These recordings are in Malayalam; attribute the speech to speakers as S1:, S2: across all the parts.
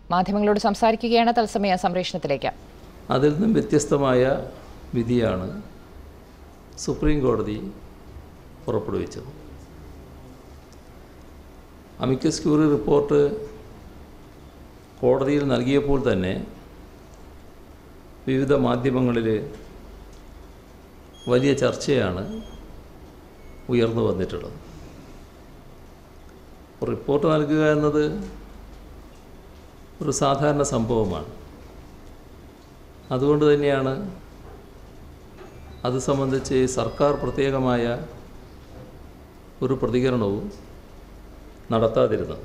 S1: മാധ്യമങ്ങളോട് സംസാരിക്കുകയാണ് തത്സമയ സംപ്രേഷണത്തിലേക്ക്
S2: അതിൽ നിന്നും വ്യത്യസ്തമായ വിധിയാണ് സുപ്രീം കോടതി പുറപ്പെടുവിച്ചത് അമിക്കസ് ക്യൂറി റിപ്പോർട്ട് കോടതിയിൽ നൽകിയപ്പോൾ തന്നെ വിവിധ മാധ്യമങ്ങളിൽ വലിയ ചർച്ചയാണ് ഉയർന്നു വന്നിട്ടുള്ളത് റിപ്പോർട്ട് നൽകുക എന്നത് ഒരു സാധാരണ സംഭവമാണ് അതുകൊണ്ട് തന്നെയാണ് അത് സംബന്ധിച്ച് സർക്കാർ പ്രത്യേകമായ ഒരു പ്രതികരണവും നടത്താതിരുന്നത്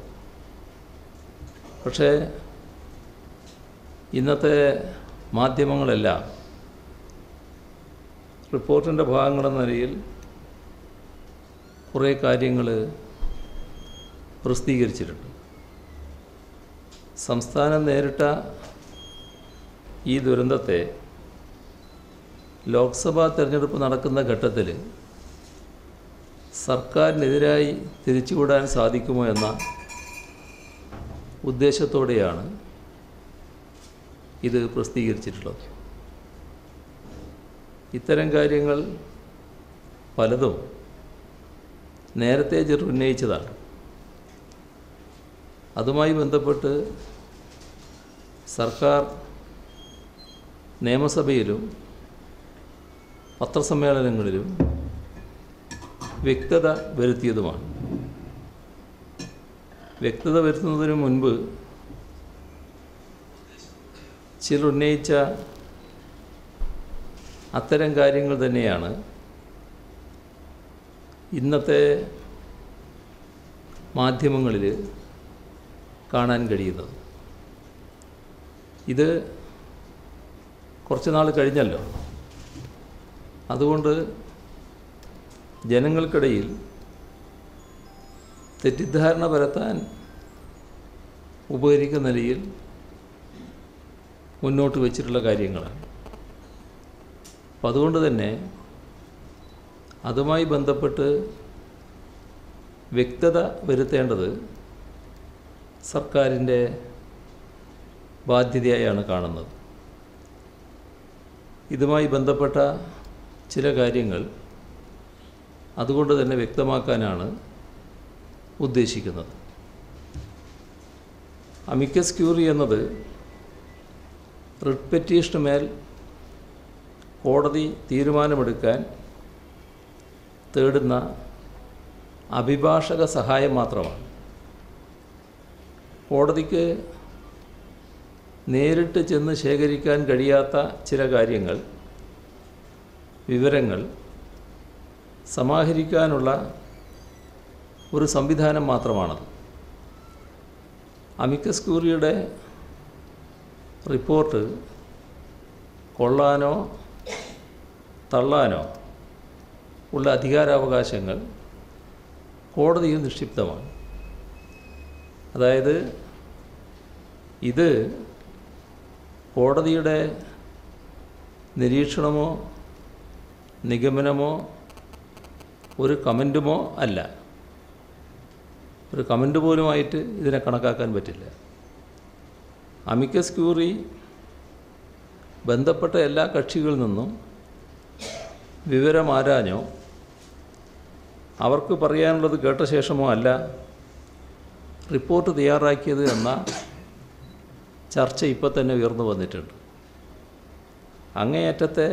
S2: പക്ഷേ ഇന്നത്തെ മാധ്യമങ്ങളെല്ലാം റിപ്പോർട്ടിൻ്റെ ഭാഗങ്ങളെന്ന നിലയിൽ കുറേ കാര്യങ്ങൾ പ്രസിദ്ധീകരിച്ചിട്ടുണ്ട് സംസ്ഥാനം നേരിട്ട ഈ ദുരന്തത്തെ ലോക്സഭാ തെരഞ്ഞെടുപ്പ് നടക്കുന്ന ഘട്ടത്തിൽ സർക്കാരിനെതിരായി തിരിച്ചുവിടാൻ സാധിക്കുമോ എന്ന ഉദ്ദേശത്തോടെയാണ് ഇത് പ്രസിദ്ധീകരിച്ചിട്ടുള്ളത് ഇത്തരം കാര്യങ്ങൾ പലതും നേരത്തെ ചെറു ഉന്നയിച്ചതാണ് അതുമായി ബന്ധപ്പെട്ട് സർക്കാർ നിയമസഭയിലും പത്രസമ്മേളനങ്ങളിലും വ്യക്തത വരുത്തിയതുമാണ് വ്യക്തത വരുത്തുന്നതിന് മുൻപ് ചിലർ ഉന്നയിച്ച അത്തരം കാര്യങ്ങൾ തന്നെയാണ് ഇന്നത്തെ മാധ്യമങ്ങളിൽ കാണാൻ കഴിയുന്നത് ഇത് കുറച്ച് നാൾ കഴിഞ്ഞല്ലോ അതുകൊണ്ട് ജനങ്ങൾക്കിടയിൽ തെറ്റിദ്ധാരണ പരത്താൻ ഉപകരിക്കുന്ന നിലയിൽ മുന്നോട്ട് വച്ചിട്ടുള്ള കാര്യങ്ങളാണ് അപ്പം അതുകൊണ്ട് തന്നെ അതുമായി ബന്ധപ്പെട്ട് വ്യക്തത വരുത്തേണ്ടത് സർക്കാരിൻ്റെ ബാധ്യതയായാണ് കാണുന്നത് ഇതുമായി ബന്ധപ്പെട്ട ചില കാര്യങ്ങൾ അതുകൊണ്ട് തന്നെ വ്യക്തമാക്കാനാണ് ഉദ്ദേശിക്കുന്നത് അമിക്കസ് ക്യൂറി എന്നത് റിട്ട് പെറ്റീഷന് മേൽ കോടതി തീരുമാനമെടുക്കാൻ തേടുന്ന അഭിഭാഷക സഹായം മാത്രമാണ് കോടതിക്ക് നേരിട്ട് ചെന്ന് ശേഖരിക്കാൻ കഴിയാത്ത ചില കാര്യങ്ങൾ വിവരങ്ങൾ സമാഹരിക്കാനുള്ള ഒരു സംവിധാനം മാത്രമാണത് അമിക്കസ് ക്യൂറിയുടെ റിപ്പോർട്ട് കൊള്ളാനോ തള്ളാനോ ഉള്ള അധികാരാവകാശങ്ങൾ കോടതിയിൽ നിക്ഷിപ്തമാണ് അതായത് ഇത് കോടതിയുടെ നിരീക്ഷണമോ നിഗമനമോ ഒരു കമൻറ്റുമോ അല്ല ഒരു കമൻറ്റ് പോലുമായിട്ട് ഇതിനെ കണക്കാക്കാൻ പറ്റില്ല അമിക്കസ് ക്യൂറി ബന്ധപ്പെട്ട എല്ലാ കക്ഷികളിൽ നിന്നും വിവരം ആരാഞ്ഞോ അവർക്ക് പറയാനുള്ളത് കേട്ട ശേഷമോ അല്ല റിപ്പോർട്ട് തയ്യാറാക്കിയത് എന്ന ചർച്ച ഇപ്പോൾ തന്നെ ഉയർന്നു വന്നിട്ടുണ്ട് അങ്ങേയറ്റത്തെ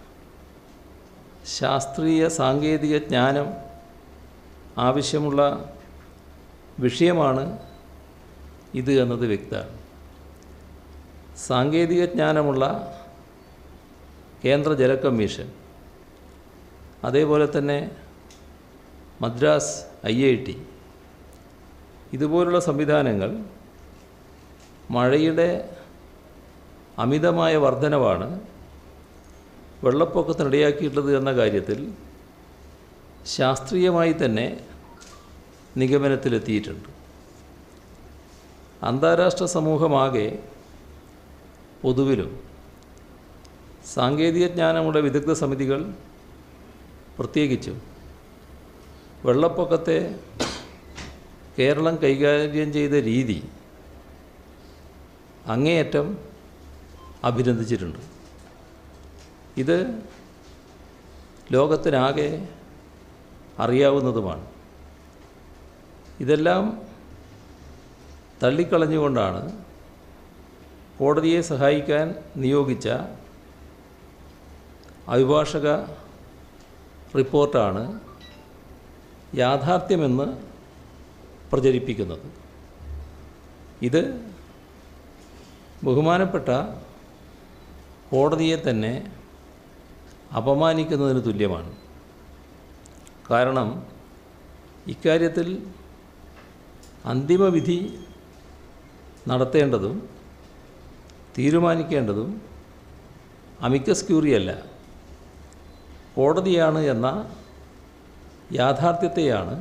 S2: ശാസ്ത്രീയ സാങ്കേതിക ജ്ഞാനം ആവശ്യമുള്ള വിഷയമാണ് ഇത് എന്നത് വ്യക്തമാണ് സാങ്കേതിക ജ്ഞാനമുള്ള കേന്ദ്ര ജല കമ്മീഷൻ അതേപോലെ തന്നെ മദ്രാസ് ഐ ഐ ടി ഇതുപോലുള്ള സംവിധാനങ്ങൾ മഴയുടെ അമിതമായ വർധനവാണ് വെള്ളപ്പൊക്കത്തിനിടയാക്കിയിട്ടുള്ളത് എന്ന കാര്യത്തിൽ ശാസ്ത്രീയമായി തന്നെ നിഗമനത്തിലെത്തിയിട്ടുണ്ട് അന്താരാഷ്ട്ര സമൂഹമാകെ പൊതുവിലും സാങ്കേതിക ജ്ഞാനമുള്ള വിദഗ്ധ സമിതികൾ പ്രത്യേകിച്ചും വെള്ളപ്പൊക്കത്തെ കേരളം കൈകാര്യം ചെയ്ത രീതി അങ്ങേയറ്റം അഭിനന്ദിച്ചിട്ടുണ്ട് ഇത് ലോകത്തിനാകെ അറിയാവുന്നതുമാണ് ഇതെല്ലാം തള്ളിക്കളഞ്ഞുകൊണ്ടാണ് കോടതിയെ സഹായിക്കാൻ നിയോഗിച്ച അഭിഭാഷക റിപ്പോർട്ടാണ് യാഥാർത്ഥ്യമെന്ന് പ്രചരിപ്പിക്കുന്നത് ഇത് ബഹുമാനപ്പെട്ട കോടതിയെ തന്നെ അപമാനിക്കുന്നതിന് തുല്യമാണ് കാരണം ഇക്കാര്യത്തിൽ അന്തിമവിധി നടത്തേണ്ടതും തീരുമാനിക്കേണ്ടതും അമിക്കസ് ക്യൂറിയല്ല കോടതിയാണ് എന്ന യാഥാർത്ഥ്യത്തെയാണ്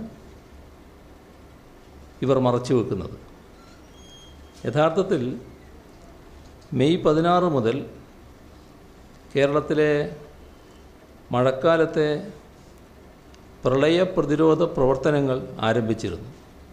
S2: ഇവർ മറച്ചു വെക്കുന്നത് യഥാർത്ഥത്തിൽ മെയ് പതിനാറ് മുതൽ കേരളത്തിലെ മഴക്കാലത്തെ പ്രളയ പ്രതിരോധ പ്രവർത്തനങ്ങൾ ആരംഭിച്ചിരുന്നു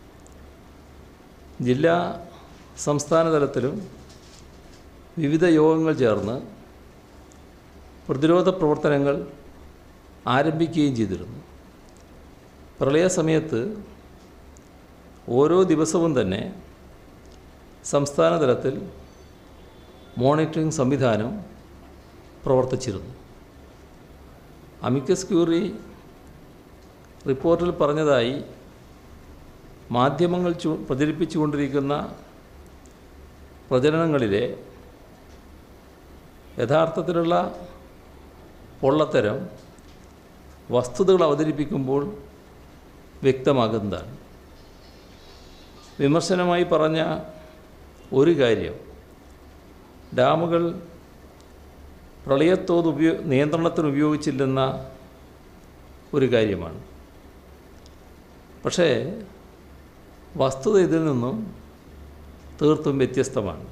S2: ജില്ലാ സംസ്ഥാന തലത്തിലും വിവിധ യോഗങ്ങൾ ചേർന്ന് പ്രതിരോധ പ്രവർത്തനങ്ങൾ ആരംഭിക്കുകയും ചെയ്തിരുന്നു പ്രളയ സമയത്ത് ഓരോ ദിവസവും തന്നെ സംസ്ഥാന തലത്തിൽ മോണിറ്ററിംഗ് സംവിധാനം പ്രവർത്തിച്ചിരുന്നു അമിക്കസ് ക്യൂറി റിപ്പോർട്ടിൽ പറഞ്ഞതായി മാധ്യമങ്ങൾ ചു പ്രചരിപ്പിച്ചുകൊണ്ടിരിക്കുന്ന പ്രചരണങ്ങളിലെ യഥാർത്ഥത്തിലുള്ള പൊള്ളത്തരം വസ്തുതകൾ അവതരിപ്പിക്കുമ്പോൾ വ്യക്തമാകുന്നതാണ് വിമർശനമായി പറഞ്ഞ ഒരു കാര്യം ഡാമുകൾ പ്രളയത്തോത് ഉപയോ നിയന്ത്രണത്തിന് ഉപയോഗിച്ചില്ലെന്ന ഒരു കാര്യമാണ് പക്ഷേ വസ്തുത ഇതിൽ നിന്നും തീർത്തും വ്യത്യസ്തമാണ്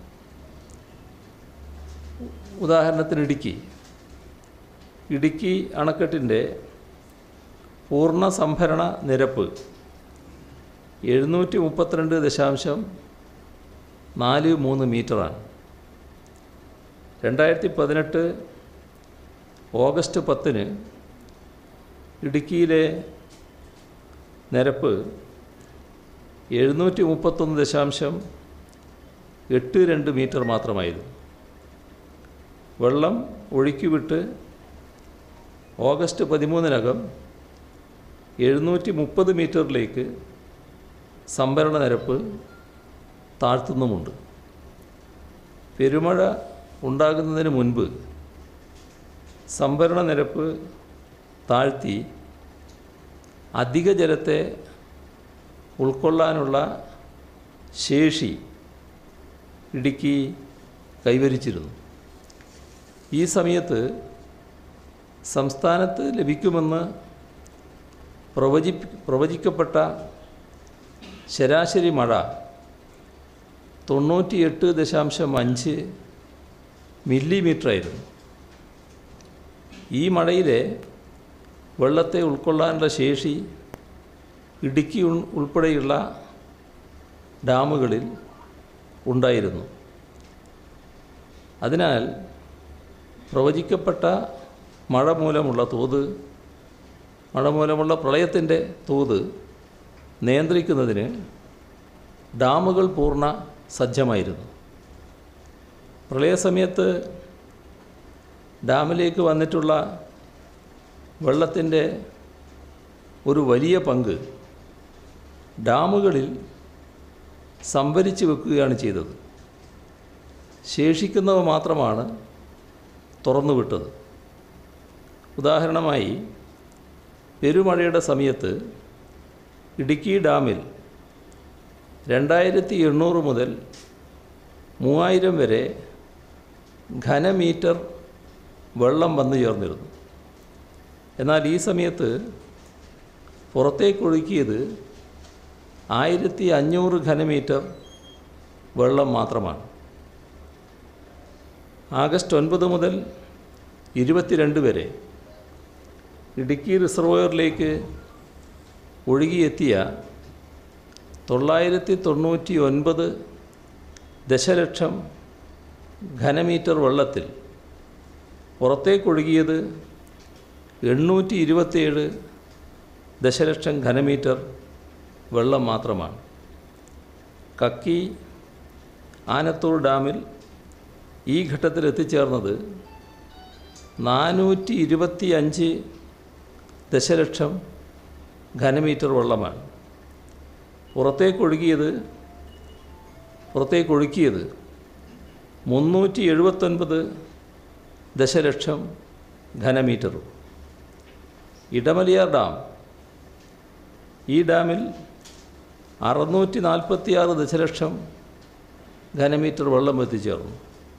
S2: ഉദാഹരണത്തിന് ഇടുക്കി ഇടുക്കി അണക്കെട്ടിൻ്റെ പൂർണ്ണ സംഭരണ നിരപ്പ് എഴുന്നൂറ്റി മുപ്പത്തിരണ്ട് ദശാംശം നാല് മൂന്ന് മീറ്ററാണ് രണ്ടായിരത്തി പതിനെട്ട് ഓഗസ്റ്റ് പത്തിന് ഇടുക്കിയിലെ നിരപ്പ് എഴുന്നൂറ്റി മുപ്പത്തൊന്ന് ദശാംശം എട്ട് രണ്ട് മീറ്റർ മാത്രമായിരുന്നു വെള്ളം ഒഴുക്കിവിട്ട് ഓഗസ്റ്റ് പതിമൂന്നിനകം എഴുന്നൂറ്റി മുപ്പത് മീറ്ററിലേക്ക് സംഭരണ നിരപ്പ് താഴ്ത്തുന്നുമുണ്ട് പെരുമഴ ഉണ്ടാകുന്നതിന് മുൻപ് സംഭരണ നിരപ്പ് താഴ്ത്തി അധിക ജലത്തെ ഉൾക്കൊള്ളാനുള്ള ശേഷി ഇടുക്കി കൈവരിച്ചിരുന്നു ഈ സമയത്ത് സംസ്ഥാനത്ത് ലഭിക്കുമെന്ന് പ്രവചി പ്രവചിക്കപ്പെട്ട ശരാശരി മഴ തൊണ്ണൂറ്റിയെട്ട് ദശാംശം അഞ്ച് മില്ലിമീറ്ററായിരുന്നു ഈ മഴയിലെ വെള്ളത്തെ ഉൾക്കൊള്ളാനുള്ള ശേഷി ഇടുക്കി ഉൾ- ഉൾപ്പെടെയുള്ള ഡാമുകളിൽ ഉണ്ടായിരുന്നു അതിനാൽ പ്രവചിക്കപ്പെട്ട മഴ മൂലമുള്ള തോത് മഴ മൂലമുള്ള പ്രളയത്തിൻ്റെ തോത് നിയന്ത്രിക്കുന്നതിന് ഡാമുകൾ പൂർണ്ണ സജ്ജമായിരുന്നു പ്രളയസമയത്ത് ഡാമിലേക്ക് വന്നിട്ടുള്ള വെള്ളത്തിൻ്റെ ഒരു വലിയ പങ്ക് ഡാമുകളിൽ സംഭരിച്ചു വെക്കുകയാണ് ചെയ്തത് ശേഷിക്കുന്നവ മാത്രമാണ് തുറന്നുവിട്ടത് ഉദാഹരണമായി പെരുമഴയുടെ സമയത്ത് ഇടുക്കി ഡാമിൽ രണ്ടായിരത്തി എണ്ണൂറ് മുതൽ മൂവായിരം വരെ ഘനമീറ്റർ വെള്ളം വന്നു ചേർന്നിരുന്നു എന്നാൽ ഈ സമയത്ത് പുറത്തേക്കൊഴുക്കിയത് ആയിരത്തി അഞ്ഞൂറ് ഘനമീറ്റർ വെള്ളം മാത്രമാണ് ആഗസ്റ്റ് ഒൻപത് മുതൽ ഇരുപത്തിരണ്ട് വരെ ഇടുക്കി റിസർവോയറിലേക്ക് ഒഴുകിയെത്തിയ തൊള്ളായിരത്തി തൊണ്ണൂറ്റി ഒൻപത് ദശലക്ഷം ഘനമീറ്റർ വെള്ളത്തിൽ പുറത്തേക്കൊഴുകിയത് എണ്ണൂറ്റി ഇരുപത്തിയേഴ് ദശലക്ഷം ഘനമീറ്റർ വെള്ളം മാത്രമാണ് കക്കി ആനത്തൂർ ഡാമിൽ ഈ ഘട്ടത്തിൽ എത്തിച്ചേർന്നത് നാനൂറ്റി ഇരുപത്തി അഞ്ച് ദശലക്ഷം ഘനമീറ്റർ വെള്ളമാണ് പുറത്തേക്കൊഴുകിയത് പുറത്തേക്കൊഴുക്കിയത് മുന്നൂറ്റി എഴുപത്തൊൻപത് ദശലക്ഷം ഘനമീറ്ററും ഇടമലിയാർ ഡാം ഈ ഡാമിൽ അറുന്നൂറ്റി നാൽപ്പത്തിയാറ് ദശലക്ഷം ഘനമീറ്റർ വെള്ളം എത്തിച്ചേർന്നു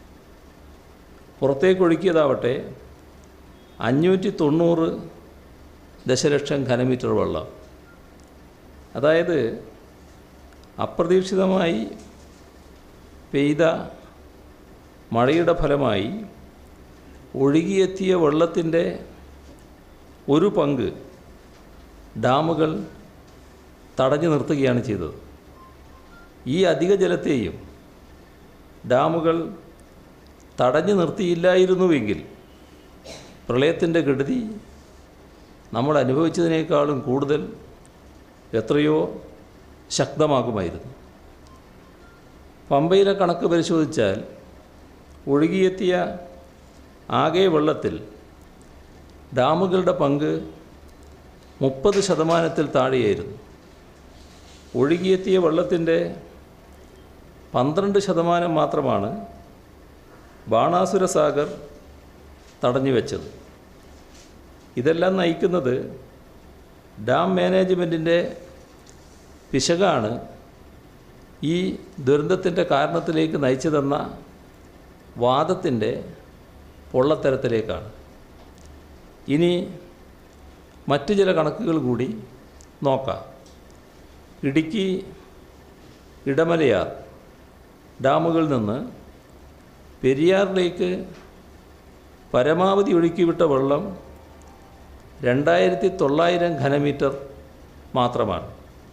S2: പുറത്തേക്കൊഴുക്കിയതാവട്ടെ അഞ്ഞൂറ്റി തൊണ്ണൂറ് ദശലക്ഷം ഘനമീറ്റർ വെള്ളം അതായത് അപ്രതീക്ഷിതമായി പെയ്ത മഴയുടെ ഫലമായി ഒഴുകിയെത്തിയ വെള്ളത്തിൻ്റെ ഒരു പങ്ക് ഡാമുകൾ തടഞ്ഞു നിർത്തുകയാണ് ചെയ്തത് ഈ അധിക ജലത്തെയും ഡാമുകൾ തടഞ്ഞു നിർത്തിയില്ലായിരുന്നുവെങ്കിൽ പ്രളയത്തിൻ്റെ കെടുതി നമ്മൾ അനുഭവിച്ചതിനേക്കാളും കൂടുതൽ എത്രയോ ശക്തമാകുമായിരുന്നു പമ്പയിലെ കണക്ക് പരിശോധിച്ചാൽ ഒഴുകിയെത്തിയ ആകെ വെള്ളത്തിൽ ഡാമുകളുടെ പങ്ക് മുപ്പത് ശതമാനത്തിൽ താഴെയായിരുന്നു ഒഴുകിയെത്തിയ വെള്ളത്തിൻ്റെ പന്ത്രണ്ട് ശതമാനം മാത്രമാണ് ബാണാസുര സാഗർ തടഞ്ഞു വെച്ചത് ഇതെല്ലാം നയിക്കുന്നത് ഡാം മാനേജ്മെൻറ്റിൻ്റെ പിശകാണ് ഈ ദുരന്തത്തിൻ്റെ കാരണത്തിലേക്ക് നയിച്ചതെന്ന വാദത്തിൻ്റെ പൊള്ളത്തരത്തിലേക്കാണ് ഇനി മറ്റു ചില കണക്കുകൾ കൂടി നോക്കാം ഇടുക്കി ഇടമലയാർ ഡാമുകളിൽ നിന്ന് പെരിയാറിലേക്ക് പരമാവധി ഒഴുക്കിവിട്ട വെള്ളം രണ്ടായിരത്തി തൊള്ളായിരം ഘനമീറ്റർ മാത്രമാണ്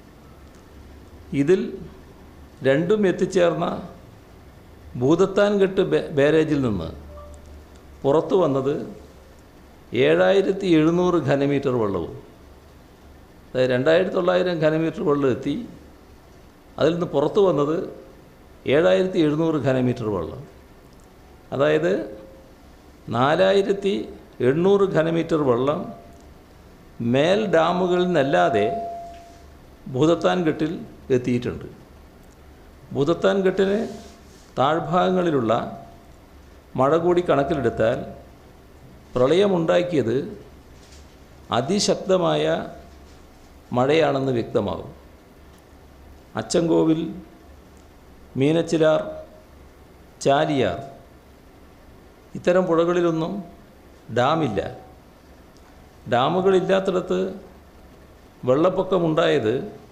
S2: ഇതിൽ രണ്ടും എത്തിച്ചേർന്ന ഭൂതത്താൻകെട്ട് ബേ- ബാരേജിൽ നിന്ന് പുറത്തു വന്നത് ഏഴായിരത്തി എഴുന്നൂറ് ഘനമീറ്റർ വെള്ളവും അതായത് രണ്ടായിരത്തി തൊള്ളായിരം ഘനമീറ്റർ വെള്ളം എത്തി അതിൽ നിന്ന് പുറത്തു വന്നത് ഏഴായിരത്തി എഴുന്നൂറ് ഘനമീറ്റർ വെള്ളം അതായത് നാലായിരത്തി എണ്ണൂറ് ഘനമീറ്റർ വെള്ളം മേൽ ഡാമുകളിൽ നിന്നല്ലാതെ ഭൂതത്താൻ കെട്ടിൽ എത്തിയിട്ടുണ്ട് ഭൂതത്താൻ കെട്ടിന് താഴ്ഭാഗങ്ങളിലുള്ള മഴ കൂടി കണക്കിലെടുത്താൽ പ്രളയമുണ്ടാക്കിയത് അതിശക്തമായ മഴയാണെന്ന് വ്യക്തമാകും അച്ചൻകോവിൽ മീനച്ചിലാർ ചാലിയാർ ഇത്തരം പുഴകളിലൊന്നും ഡാമില്ല ഡാമുകളില്ലാത്തിടത്ത് വെള്ളപ്പൊക്കമുണ്ടായത്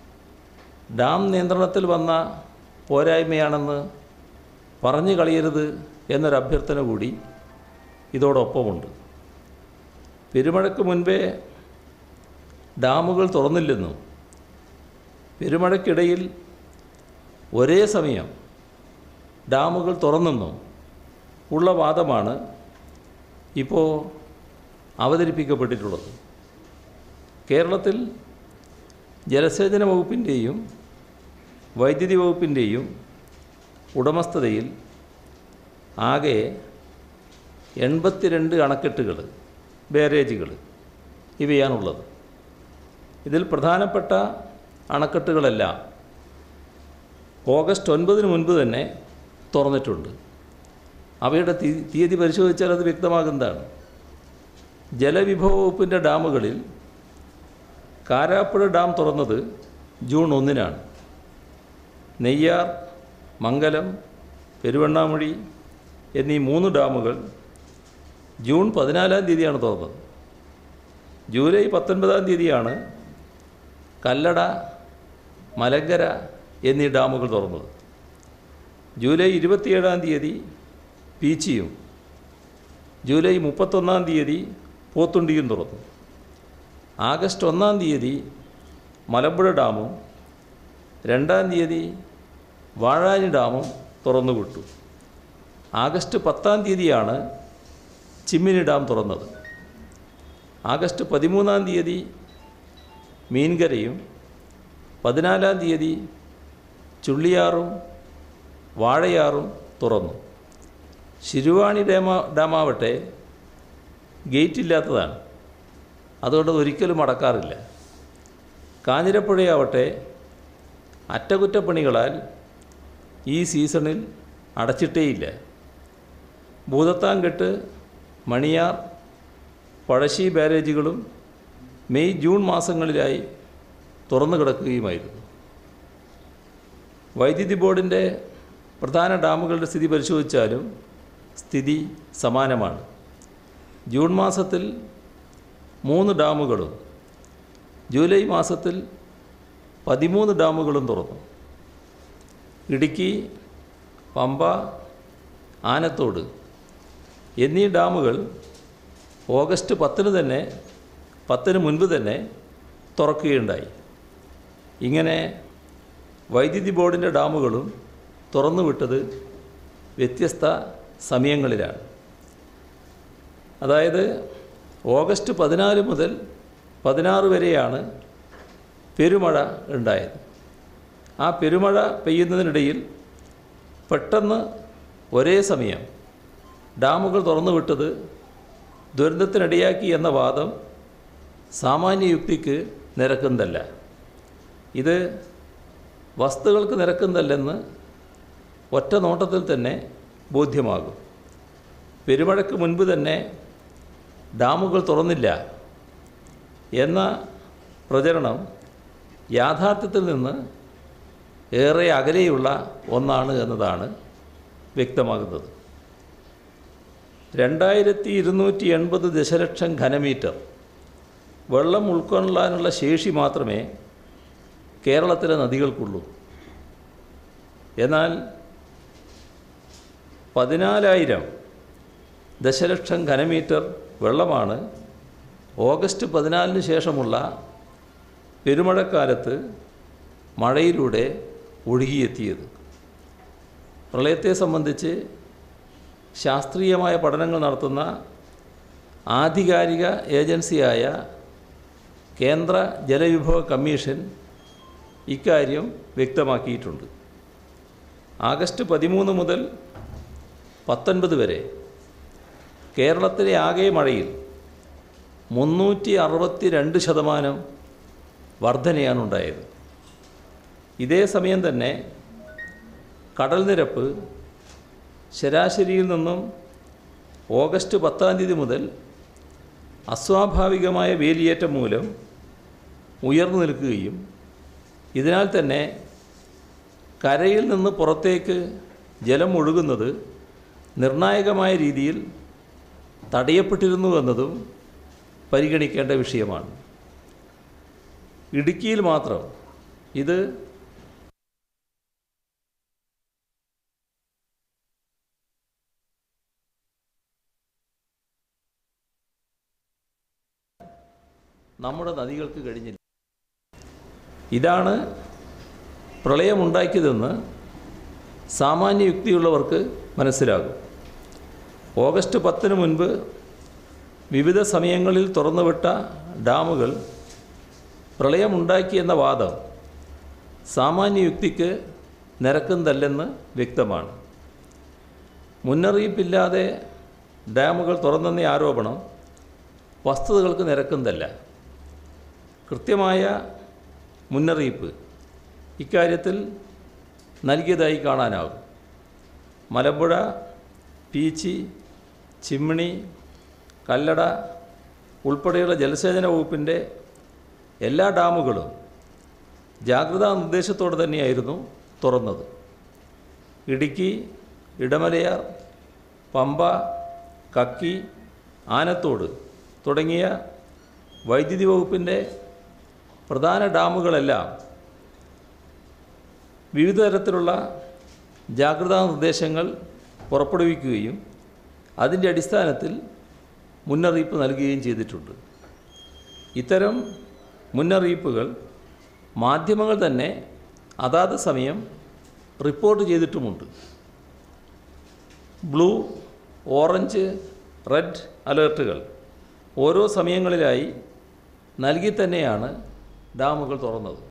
S2: ഡാം നിയന്ത്രണത്തിൽ വന്ന പോരായ്മയാണെന്ന് പറഞ്ഞു കളയരുത് എന്നൊരു അഭ്യർത്ഥന കൂടി ഇതോടൊപ്പമുണ്ട് പെരുമഴയ്ക്ക് മുൻപേ ഡാമുകൾ തുറന്നില്ലെന്നും പെരുമഴയ്ക്കിടയിൽ ഒരേ സമയം ഡാമുകൾ തുറന്നെന്നും ഉള്ള വാദമാണ് ഇപ്പോൾ അവതരിപ്പിക്കപ്പെട്ടിട്ടുള്ളത് കേരളത്തിൽ ജലസേചന വകുപ്പിൻ്റെയും വൈദ്യുതി വകുപ്പിൻ്റെയും ഉടമസ്ഥതയിൽ ആകെ എൺപത്തിരണ്ട് അണക്കെട്ടുകൾ ബാരേജുകൾ ഇവയാണുള്ളത് ഇതിൽ പ്രധാനപ്പെട്ട അണക്കെട്ടുകളെല്ലാം ഓഗസ്റ്റ് ഒൻപതിന് മുൻപ് തന്നെ തുറന്നിട്ടുണ്ട് അവയുടെ തീ- തീയതി പരിശോധിച്ചാൽ അത് വ്യക്തമാകുന്നതാണ് ജലവിഭവ വകുപ്പിൻ്റെ ഡാമുകളിൽ കാരാപ്പുഴ ഡാം തുറന്നത് ജൂൺ ഒന്നിനാണ് നെയ്യാർ മംഗലം പെരുവണ്ണാമൊഴി എന്നീ മൂന്ന് ഡാമുകൾ ജൂൺ പതിനാലാം തീയതിയാണ് തുറന്നത് ജൂലൈ പത്തൊൻപതാം തീയതിയാണ് കല്ലട മലങ്കര എന്നീ ഡാമുകൾ തുറന്നത് ജൂലൈ ഇരുപത്തിയേഴാം തീയതി പീച്ചിയും ജൂലൈ മുപ്പത്തൊന്നാം തീയതി പോത്തുണ്ടിയും തുറന്നു ആഗസ്റ്റ് ഒന്നാം തീയതി മലമ്പുഴ ഡാമും രണ്ടാം തീയതി വാഴാനി ഡാമും തുറന്നുവിട്ടു ആഗസ്റ്റ് പത്താം തീയതിയാണ് ചിമ്മിനി ഡാം തുറന്നത് ആഗസ്റ്റ് പതിമൂന്നാം തീയതി മീൻകരയും പതിനാലാം തീയതി ചുള്ളിയാറും വാഴയാറും തുറന്നു ശിരുവാണി ഡാമ ഡാമാവട്ടെ ഗേറ്റ് ഇല്ലാത്തതാണ് അതുകൊണ്ട് അത് ഒരിക്കലും അടക്കാറില്ല കാഞ്ഞിരപ്പുഴയാവട്ടെ അറ്റകുറ്റപ്പണികളാൽ ഈ സീസണിൽ അടച്ചിട്ടേയില്ല ഭൂതത്താൻകെട്ട് മണിയാർ പഴശ്ശി ബാരേജുകളും മെയ് ജൂൺ മാസങ്ങളിലായി തുറന്നു കിടക്കുകയുമായിരുന്നു വൈദ്യുതി ബോർഡിൻ്റെ പ്രധാന ഡാമുകളുടെ സ്ഥിതി പരിശോധിച്ചാലും സ്ഥിതി സമാനമാണ് ജൂൺ മാസത്തിൽ മൂന്ന് ഡാമുകളും ജൂലൈ മാസത്തിൽ പതിമൂന്ന് ഡാമുകളും തുറന്നു ഇടുക്കി പമ്പ ആനത്തോട് എന്നീ ഡാമുകൾ ഓഗസ്റ്റ് പത്തിന് തന്നെ പത്തിന് മുൻപ് തന്നെ തുറക്കുകയുണ്ടായി ഇങ്ങനെ വൈദ്യുതി ബോർഡിൻ്റെ ഡാമുകളും തുറന്നുവിട്ടത് വ്യത്യസ്ത സമയങ്ങളിലാണ് അതായത് ഓഗസ്റ്റ് പതിനാല് മുതൽ പതിനാറ് വരെയാണ് പെരുമഴ ഉണ്ടായത് ആ പെരുമഴ പെയ്യുന്നതിനിടയിൽ പെട്ടെന്ന് ഒരേ സമയം ഡാമുകൾ തുറന്നുവിട്ടത് ദുരന്തത്തിനിടയാക്കി എന്ന വാദം സാമാന്യ യുക്തിക്ക് നിരക്കുന്നതല്ല ഇത് വസ്തുക്കൾക്ക് നിരക്കുന്നതല്ലെന്ന് ഒറ്റ നോട്ടത്തിൽ തന്നെ ബോധ്യമാകും പെരുമഴയ്ക്ക് മുൻപ് തന്നെ ഡാമുകൾ തുറന്നില്ല എന്ന പ്രചരണം യാഥാർത്ഥ്യത്തിൽ നിന്ന് ഏറെ അകലെയുള്ള ഒന്നാണ് എന്നതാണ് വ്യക്തമാകുന്നത് രണ്ടായിരത്തി ഇരുന്നൂറ്റി എൺപത് ദശലക്ഷം ഘനമീറ്റർ വെള്ളം ഉൾക്കൊള്ളാനുള്ള ശേഷി മാത്രമേ കേരളത്തിലെ നദികൾക്കുള്ളൂ എന്നാൽ പതിനാലായിരം ദശലക്ഷം ഘനമീറ്റർ വെള്ളമാണ് ഓഗസ്റ്റ് പതിനാലിന് ശേഷമുള്ള പെരുമഴക്കാലത്ത് മഴയിലൂടെ ഒഴുകിയെത്തിയത് പ്രളയത്തെ സംബന്ധിച്ച് ശാസ്ത്രീയമായ പഠനങ്ങൾ നടത്തുന്ന ആധികാരിക ഏജൻസിയായ കേന്ദ്ര ജലവിഭവ കമ്മീഷൻ ഇക്കാര്യം വ്യക്തമാക്കിയിട്ടുണ്ട് ആഗസ്റ്റ് പതിമൂന്ന് മുതൽ പത്തൊൻപത് വരെ കേരളത്തിലെ ആകെ മഴയിൽ മുന്നൂറ്റി അറുപത്തി രണ്ട് ശതമാനം വർധനയാണ് ഉണ്ടായത് ഇതേ സമയം തന്നെ കടൽ നിരപ്പ് ശരാശരിയിൽ നിന്നും ഓഗസ്റ്റ് പത്താം തീയതി മുതൽ അസ്വാഭാവികമായ വേലിയേറ്റം മൂലം ഉയർന്നു നിൽക്കുകയും ഇതിനാൽ തന്നെ കരയിൽ നിന്ന് പുറത്തേക്ക് ജലം ഒഴുകുന്നത് നിർണായകമായ രീതിയിൽ തടയപ്പെട്ടിരുന്നു എന്നതും പരിഗണിക്കേണ്ട വിഷയമാണ് ഇടുക്കിയിൽ മാത്രം ഇത് നമ്മുടെ നദികൾക്ക് കഴിഞ്ഞില്ല ഇതാണ് പ്രളയമുണ്ടാക്കിയതെന്ന് സാമാന്യ യുക്തിയുള്ളവർക്ക് മനസ്സിലാകും ഓഗസ്റ്റ് പത്തിന് മുൻപ് വിവിധ സമയങ്ങളിൽ തുറന്നുവിട്ട ഡാമുകൾ പ്രളയമുണ്ടാക്കിയെന്ന വാദം സാമാന്യ യുക്തിക്ക് നിരക്കുന്നതല്ലെന്ന് വ്യക്തമാണ് മുന്നറിയിപ്പില്ലാതെ ഡാമുകൾ തുറന്നെന്ന ആരോപണം വസ്തുതകൾക്ക് നിരക്കുന്നതല്ല കൃത്യമായ മുന്നറിയിപ്പ് ഇക്കാര്യത്തിൽ നൽകിയതായി കാണാനാകും മലമ്പുഴ പീച്ചി ചിമ്മിണി കല്ലട ഉൾപ്പെടെയുള്ള ജലസേചന വകുപ്പിൻ്റെ എല്ലാ ഡാമുകളും ജാഗ്രതാ നിർദ്ദേശത്തോടെ തന്നെയായിരുന്നു തുറന്നത് ഇടുക്കി ഇടമലയാർ പമ്പ കക്കി ആനത്തോട് തുടങ്ങിയ വൈദ്യുതി വകുപ്പിൻ്റെ പ്രധാന ഡാമുകളെല്ലാം വിവിധ തരത്തിലുള്ള ജാഗ്രതാ നിർദ്ദേശങ്ങൾ പുറപ്പെടുവിക്കുകയും അതിൻ്റെ അടിസ്ഥാനത്തിൽ മുന്നറിയിപ്പ് നൽകുകയും ചെയ്തിട്ടുണ്ട് ഇത്തരം മുന്നറിയിപ്പുകൾ മാധ്യമങ്ങൾ തന്നെ അതാത് സമയം റിപ്പോർട്ട് ചെയ്തിട്ടുമുണ്ട് ബ്ലൂ ഓറഞ്ച് റെഡ് അലേർട്ടുകൾ ഓരോ സമയങ്ങളിലായി നൽകി തന്നെയാണ് ഡാമുകൾ തുറന്നത്